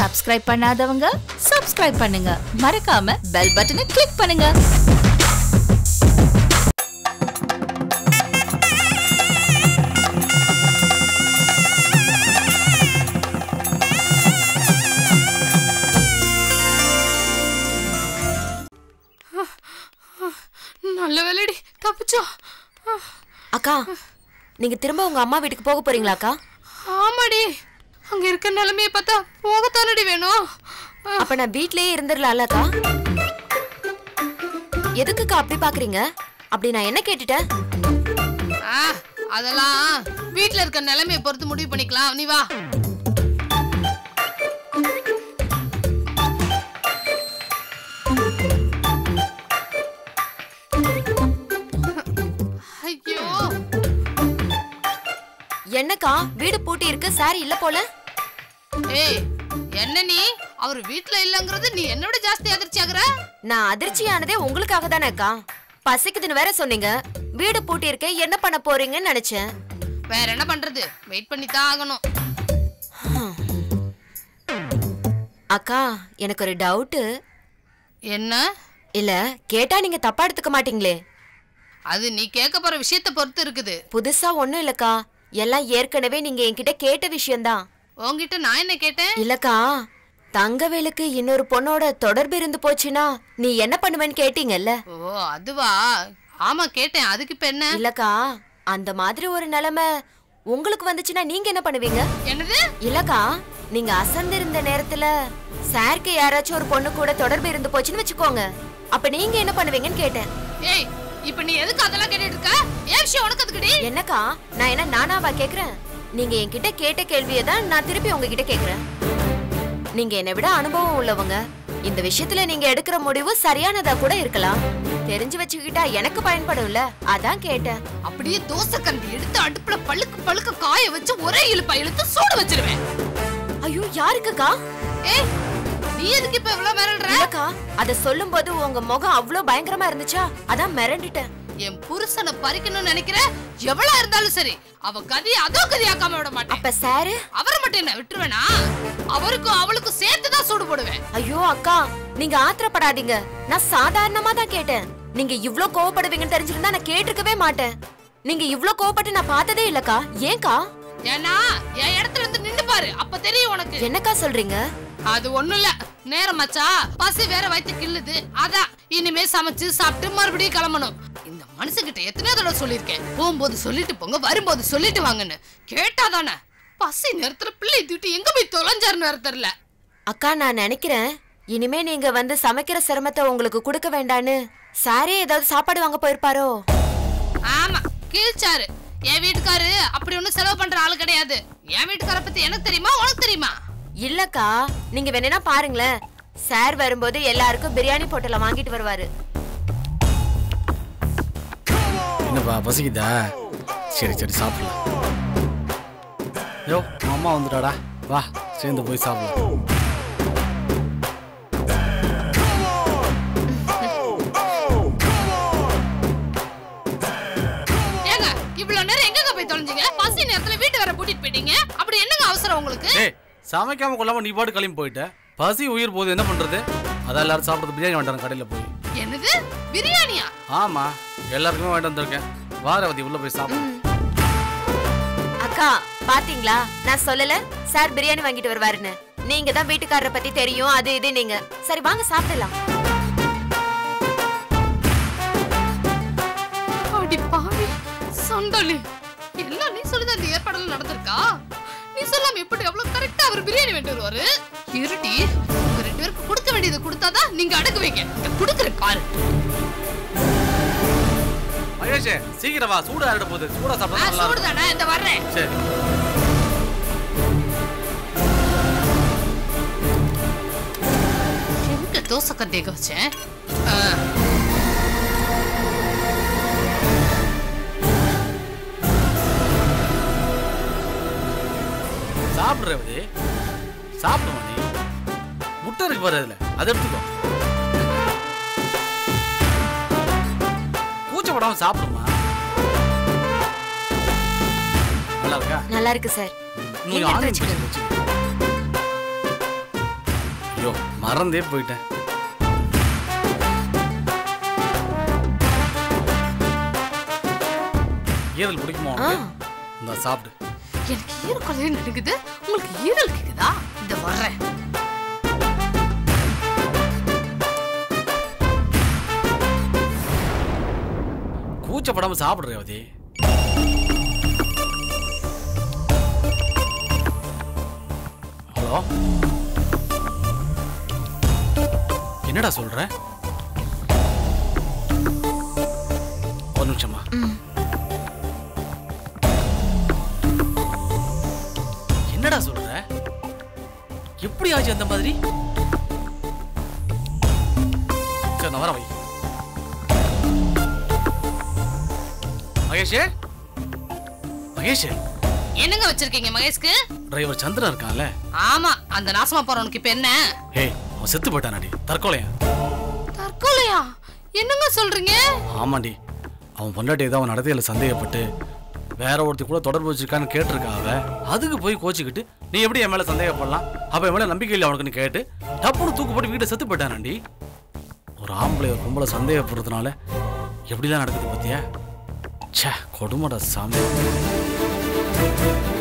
Subscribe பண்ணாதவங்க subscribe பண்ணுங்க மறக்காம பெல் பட்டனை கிளிக் பண்ணுங்க நல்ல வேலைடி தப்பிச்சோம் அக்கா நீங்க திரும்ப உங்க அம்மா வீட்டுக்கு போக போறீங்களா அக்கா ஆமாடி அங்க இருக்க நிலைமைய பார்த்தா போகத்தானடி வேணும் அப்ப நான் வீட்லயே இருந்துடலாம்ல அக்கா எதுக்குக்கா அப்படி பாக்குறீங்க அப்படி நான் என்ன கேட்டுட்டேன் ஆ, அதெல்லாம் வீட்ல இருக்க நிலைமைய பொறுத்து முடிவு பண்ணிக்கலாம் நீ வா ஐயோ என்னக்கா வீடு பூட்டி இருக்கு சாரி இல்ல போல ஏய் என்ன நீ அவர் வீட்ல இல்லங்கிறது நீ என்னோட ஜாஸ்தி அதிர்ச்சி ஆகுற நான் அதிர்ச்சியானதே உங்களுக்காக தானே அக்கா பசிக்குதுன்னு வேற சொன்னீங்க வீடு பூட்டி இருக்க என்ன பண்ண போறீங்கன்னு நினைச்சேன் வேற என்ன பண்றது வெயிட் பண்ணி தான் ஆகணும் அக்கா எனக்கு ஒரு டவுட்டு என்ன இல்ல கேட்டா நீங்க தப்பா எடுத்துக்க மாட்டீங்களே அது நீ கேட்க போற விஷயத்தை பொறுத்து இருக்குது புதுசா ஒண்ணும் இல்லக்கா எல்லாம் ஏற்கனவே நீங்க என்கிட்ட கேட்ட விஷயம்தான் உன்கிட்ட நான் என்ன கேட்டேன் இல்லக்கா தங்கவேலுக்கு இன்னொரு பொண்ணோட தொடர்பு இருந்து போச்சுன்னா நீ என்ன பண்ணுவேன்னு கேட்டீங்கல்ல ஓ அதுவா ஆமா கேட்டேன் அதுக்கு இப்ப என்ன இல்லக்கா அந்த மாதிரி ஒரு நிலைமை உங்களுக்கு வந்துச்சுன்னா நீங்க என்ன பண்ணுவீங்க என்னது இல்லக்கா நீங்க அசந்திருந்த நேரத்துல சாருக்கு யாராச்சும் ஒரு பொண்ணு கூட தொடர்பு இருந்து போச்சுன்னு வச்சுக்கோங்க அப்ப நீங்க என்ன பண்ணுவீங்கன்னு கேட்டேன் ஏய் இப்ப நீ எதுக்கு அதெல்லாம் கேட்டுட்டு இருக்க ஏன் விஷயம் உனக்கு அதுக்குடி என்னக்கா நான் என்ன நானாவா கேக்குறேன் நீங்க என்கிட்ட கேட்ட கேள்வியை தான் நான் திருப்பி உங்ககிட்ட கேக்குறேன் நீங்க என்னை விட அனுபவம் உள்ளவங்க இந்த விஷயத்துல நீங்க எடுக்கிற முடிவு சரியானதா கூட இருக்கலாம் தெரிஞ்சு வச்சுக்கிட்டா எனக்கு பயன்படும்ல அதான் கேட்டேன் அப்படியே தோசை கரண்டி எடுத்து அடுப்புல பழுக்கு பழுக்க காய வச்சு ஒரே இழுப்பா இழுத்து சூடு வச்சிருவேன் ஐயோ யாருக்குக்கா ஏய் நீ எதுக்கு இப்ப இவ்வளவு மிரள்ற இல்லக்கா அத சொல்லும் போது உங்க முகம் அவ்ளோ பயங்கரமா இருந்துச்சா அதான் மிரண்டுட்டேன் என் புருஷனை பறிக்கணும்னு நினைக்கிற எவ்வளவு இருந்தாலும் சரி அவ கதியை அதோ கதியாக்காம விட மாட்டேன் அப்ப சாரு அவரை மட்டும் என்ன விட்டுருவேனா அவருக்கும் அவளுக்கும் சேர்த்து தான் சூடு போடுவேன் ஐயோ அக்கா நீங்க ஆத்திரப்படாதீங்க நான் சாதாரணமா தான் கேட்டேன் நீங்க இவ்ளோ கோவப்படுவீங்கன்னு தெரிஞ்சிருந்தா நான் கேட்டிருக்கவே மாட்டேன் நீங்க இவ்ளோ கோவப்பட்டு நான் பார்த்ததே இல்லக்கா ஏன்க்கா ஏன்னா என் இடத்துல இருந்து நின்னு பாரு அப்ப தெரியும் உனக்கு என்னக்கா சொல்றீங்க அது ஒண்ணும் இல்ல நேரம் மச்சா பசி வேற வயித்து கிள்ளுது அதான் இனிமே சமைச்சு சாப்பிட்டு மறுபடியும் கிளம்பணும் இந்த மனுஷங்கிட்ட எத்தனை தடவை சொல்லியிருக்கேன் போகும்போது சொல்லிட்டு போங்க வரும்போது சொல்லிட்டு வாங்கன்னு கேட்டாதானே பசி நேரத்துல பிள்ளை தூட்டி எங்க போய் தொலைஞ்சாருன்னு வேற தெரியல அக்கா நான் நினைக்கிறேன் இனிமே நீங்க வந்து சமைக்கிற சிரமத்தை உங்களுக்கு கொடுக்க வேண்டான்னு சாரே ஏதாவது சாப்பாடு வாங்க போயிருப்பாரோ ஆமா கீழ்ச்சாரு என் வீட்டுக்காரு அப்படி ஒண்ணும் செலவு பண்ற ஆளு கிடையாது என் வீட்டுக்கார பத்தி எனக்கு தெரியுமா உனக்கு தெரியுமா இல்லக்கா நீங்க வேணா பாருங்களேன் சார் வரும்போது எல்லாருக்கும் பிரியாணி பொட்டலை வாங்கிட்டு வருவாரு என்னப்பா பசிக்குதா சரி சரி சாப்பிடலாம் யோ உன் அம்மா வந்துட்டாடா வா சேர்ந்து போய் சாப்பிடலாம் ஏங்க இவ்வளவு நேரம் எங்கங்க போய் தொலைஞ்சீங்க பசி நேரத்துல வீட்டு வர கூட்டிட்டு போயிட்டீங்க அப்படி என்னங்க அவசரம் உங்களுக்கு ஏய் சமைக்காம கொள்ளாம நீ பாட்டு கிளம்பி போயிட்ட பசி உயிர் போகுது என்ன பண்றது அதான் எல்லாரும் சாப்பிட்றது பிரியாணி வேண்டாம் கடையில் போய் என்னது பிரியாணியா ஆமா எல்லாருக்குமே வாங்கிட்டு வந்திருக்கேன் வாரவதி உள்ள போய் சாப்பிடு அக்கா பாத்தீங்களா நான் சொல்லல சார் பிரியாணி வாங்கிட்டு வருவாருன்னு நீங்க தான் வீட்டுக்காரரை பத்தி தெரியும் அது இது நீங்க சரி வாங்க சாப்பிடலாம் அடி பாவி சண்டாளி எல்லாம் நீ சொல்லுது அந்த ஏற்பாடுல நடந்திருக்கா நீ சொல்லாம எப்படி அவ்வளவு கரெக்டா அவர் பிரியாணி வேண்டி வருவாரு இருட்டி உங்க ரெண்டு பேருக்கு கொடுக்க வேண்டியதை கொடுத்தாதான் நீங்க அடக்குவீங்க இத குடுக்குற பாரு மகேஷ் சீக்கிரம் வா சூடு ஆறிட போகுது சூடா ஆ, சாப்பிட நல்லா இருக்கும். சூடுதானே இந்த வர்றேன் சரி எங்க தோசை கத்தேக்க வச்சேன் ஆ. சாப்பிடு ரேவதி சாப்பிடுமா நீ முட்டை இருக்கு பாரு அதுல அதை எடுத்துக்கோ கூச்சப்படாம சாப்பிடுமா நல்லா இருக்கா நல்லா இருக்கு சார் நீங்க நீங்க எடுத்து ஆனியன் வச்சுக்கோங்க. வச்சுக்கோ ஐயோ மறந்தே போயிட்டேன் ஈரல் பிடிக்குமா உனக்கு? இந்தா சாப்பிடு எனக்கு ஈரல் கொலையே நடக்குது உங்களுக்கு ஈரல் கேக்குதா இந்த வர்றேன் கூச்சப்படாம சாப்பிடு ரேவதி ஹலோ என்னடா சொல்ற ஒரு நிமிஷமா என்னடா சொல்ற எப்படி ஆச்சு அந்த மாதிரி சரி நான் வரேன் வை மகேஷ் மகேஷ் என்னங்க வச்சிருக்கீங்க மகேஷ்க்கு டிரைவர் சந்திரன் இருக்கான்ல ஆமா அந்த நாசமா போறவனுக்கு இப்ப என்ன ஏய் அவன் செத்து போயிட்டானாடி தற்கொலையா தற்கொலையா என்னங்க சொல்றீங்க ஆமாண்டி அவன் பொண்டாட்டி ஏதோ அவன் நடத்தையில் சந்தேகப்பட்டு வேற ஒருத்தி கூட தொடர்பு வச்சிருக்கான்னு கேட்டிருக்கா அவ அதுக்கு போய் கோச்சிக்கிட்டு நீ எப்படி என் மேல சந்தேகப்படலாம் அப்ப என் மேல நம்பிக்கை இல்லை அவனுக்குன்னு கேட்டு டப்புன்னு தூக்கு போட்டு வீட்டை செத்து போயிட்டானாண்டி ஒரு ஆம்பளை ஒரு பொம்பளை சந்தேகப்படுறதுனால எப்படிலாம் நடக்குது பார்த்தியா ச்சே கொடுமடா சாமி